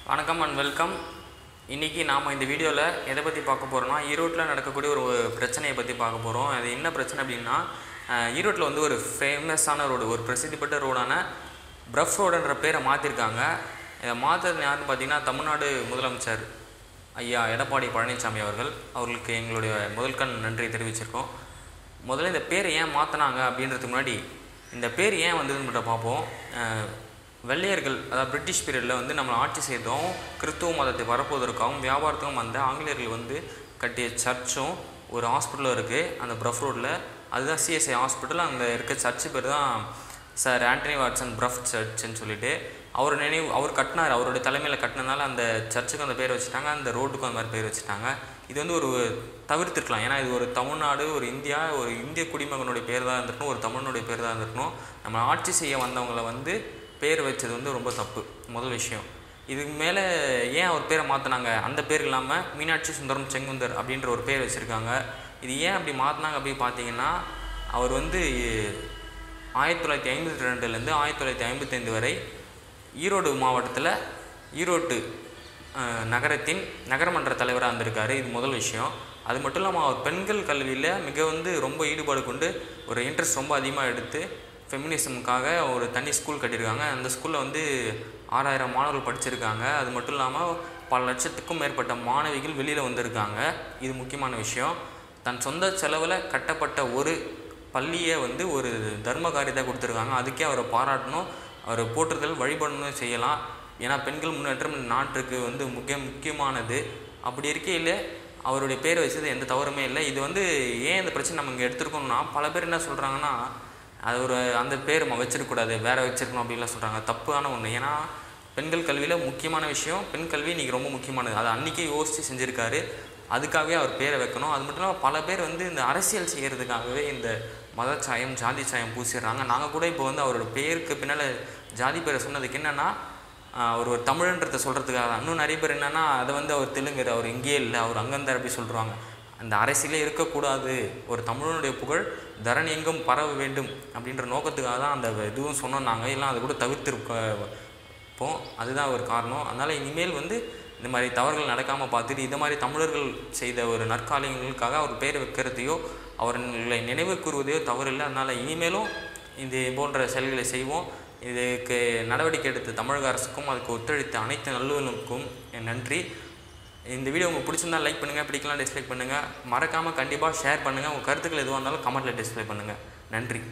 வணக்கம் and welcome இன்றைக்கி நாம் இந்த வீடியோவில் எதை பற்றி பார்க்க போகிறோம்னா ஈரோட்டில் நடக்கக்கூடிய ஒரு பிரச்சனையை பற்றி பார்க்க போகிறோம் அது என்ன பிரச்சனை அப்படின்னா அஹ், ஈரோட்டில் வந்து ஒரு ஃபேமஸான ரோடு ஒரு பிரசித்தி பெற்ற ரோடான பிரஃப் ரோடுன்ற பேரை மாற்றிருக்காங்க இதை மாற்றுறது யாருன்னு பார்த்தீங்கன்னா தமிழ்நாடு முதலமைச்சர் ஐயா எடப்பாடி பழனிசாமி அவர்கள் அவர்களுக்கு எங்களுடைய முதல் கண் நன்றி தெரிவிச்சிருக்கோம் முதல்ல இந்த பேரை ஏன் மாற்றினாங்க அப்படின்றதுக்கு முன்னாடி இந்த பேர் ஏன் வந்ததுன்னு மட்டும் பார்ப்போம் அஹ், வெள்ளையர்கள் அதாவது பிரிட்டிஷ் பீரியடில் வந்து நம்மளை ஆட்சி செய்தோம் கிறிஸ்துவ மதத்தை பரப்புவதற்காகவும் வியாபாரத்துக்கும் வந்த ஆங்கிலேயர்கள் வந்து கட்டிய சர்ச்சும் ஒரு ஹாஸ்பிட்டலும் இருக்குது அந்த பிரஃப் ரோட்டில் அதுதான் சிஎஸ்ஐ ஹாஸ்பிட்டல் அங்கே இருக்க சர்ச்சு பேர் தான் சார் ஆண்டனி வாட்சன் பிரஃப் சர்ச்சுன்னு சொல்லிட்டு அவர் நினைவு அவர் கட்டினார் அவருடைய தலைமையில் கட்டினதுனால அந்த சர்ச்சுக்கு அந்த பேர் வச்சுட்டாங்க அந்த ரோட்டுக்கும் அந்த மாதிரி பேர் வச்சுட்டாங்க இது வந்து ஒரு தவிர்த்திருக்கலாம் ஏன்னா இது ஒரு தமிழ்நாடு ஒரு இந்தியா ஒரு இந்திய குடிமகனுடைய பேர் தான் இருந்திருக்கணும் ஒரு தமிழனுடைய பேர் தான் இருந்திருக்கணும் நம்ம ஆட்சி செய்ய வந்தவங்களை வந்து பேர் வச்சது வந்து ரொம்ப தப்பு முதல் விஷயம் இதுக்கு மேலே ஏன் அவர் பேரை மாற்றினாங்க அந்த பேர் இல்லாமல் மீனாட்சி சுந்தரம் செங்குந்தர் அப்படின்ற ஒரு பேர் வச்சுருக்காங்க இது ஏன் அப்படி மாற்றினாங்க அப்படி பார்த்தீங்கன்னா அவர் வந்து ஆயிரத்தி தொள்ளாயிரத்தி ஐம்பத்தி ரெண்டுலேருந்து ஆயிரத்தி தொள்ளாயிரத்தி ஐம்பத்தைந்து வரை ஈரோடு மாவட்டத்தில் ஈரோட்டு அஹ், நகரத்தின் நகரமன்ற தலைவராக இருந்திருக்காரு இது முதல் விஷயம் அது மட்டும் இல்லாமல் அவர் பெண்கள் கல்வியில் மிக வந்து ரொம்ப ஈடுபாடு கொண்டு ஒரு இன்ட்ரெஸ்ட் ரொம்ப அதிகமாக எடுத்து ஃபெமினிசமுக்காக ஒரு தனி ஸ்கூல் கட்டியிருக்காங்க அந்த ஸ்கூலில் வந்து ஆறாயிரம் மாணவர்கள் படிச்சிருக்காங்க அது மட்டும் இல்லாமல் பல லட்சத்துக்கும் மேற்பட்ட மாணவிகள் வெளியில் வந்திருக்காங்க இது முக்கியமான விஷயம் தன் சொந்த செலவில் கட்டப்பட்ட ஒரு பள்ளியை வந்து ஒரு தர்ம காரியத்தை கொடுத்துருக்காங்க அதுக்கே அவரை பாராட்டணும் அவரை போற்றுதல் வழிபடணும் செய்யலாம் ஏன்னா பெண்கள் முன்னேற்றம் நாட்டுக்கு வந்து முக்கிய முக்கியமானது அப்படி இருக்கையில் அவருடைய பேர் வச்சது எந்த தவறுமே இல்லை இது வந்து ஏன் இந்த பிரச்சனை நம்ம இங்கே எடுத்துருக்கோம்னா பல பேர் என்ன சொல்கிறாங்கன்னா அது ஒரு அந்த பேர் நம்ம வச்சிருக்கக்கூடாது வேற வச்சிருக்கணும் அப்படின்லாம் சொல்கிறாங்க தப்பான ஒன்று ஏன்னா பெண்கள் கல்வியில் முக்கியமான விஷயம் பெண் கல்வி இன்றைக்கி ரொம்ப முக்கியமானது அதை அன்றைக்கே யோசித்து செஞ்சுருக்காரு அதுக்காகவே அவர் பேரை வைக்கணும் அது மட்டும் இல்லாமல் பல பேர் வந்து இந்த அரசியல் செய்கிறதுக்காகவே இந்த மதச்சாயம் ஜாதி சாயம் பூசிடுறாங்க நாங்கள் கூட இப்போ வந்து அவரோட பேருக்கு பின்னால் ஜாதி பேரை சொன்னதுக்கு என்னென்னா அவர் ஒரு தமிழன்றதை சொல்கிறதுக்காக தான் இன்னும் நிறைய பேர் என்னென்னா அதை வந்து அவர் தெலுங்கர் அவர் இங்கேயே இல்லை அவர் அங்கந்தார் அப்படி சொல்கிறாங்க அந்த அரசியலே இருக்கக்கூடாது ஒரு தமிழனுடைய புகழ் தரணி எங்கும் பரவ வேண்டும் அப்படின்ற நோக்கத்துக்காக தான் அந்த இதுவும் சொன்னோம் நாங்கள் எல்லாம் அதை கூட தவிர்த்திருப்போம் அதுதான் ஒரு காரணம் அதனால் இனிமேல் வந்து இந்த மாதிரி தவறுகள் நடக்காமல் பார்த்துட்டு இந்த மாதிரி தமிழர்கள் செய்த ஒரு நற்காலியங்களுக்காக அவர் பேர் வைக்கிறதையோ அவர்களை நினைவு கூறுவதையோ தவறில்லை அதனால் இனிமேலும் இது போன்ற செயல்களை செய்வோம் இதுக்கு நடவடிக்கை எடுத்த தமிழக அரசுக்கும் அதுக்கு ஒத்துழைத்த அனைத்து நல்லுவலுக்கும் என் நன்றி இந்த வீடியோ உங்களுக்கு பிடிச்சிருந்தா லைக் பண்ணுங்கள் பிடிக்கலாம் டிஸ்லைக் பண்ணுங்கள் மறக்காமல் கண்டிப்பாக ஷேர் பண்ணுங்கள் உங்கள் கருத்துக்கள் எதுவாக இருந்தாலும் கமெண்ட்டில் டிஸ்ப்ளே பண்ணுங்கள் நன்றி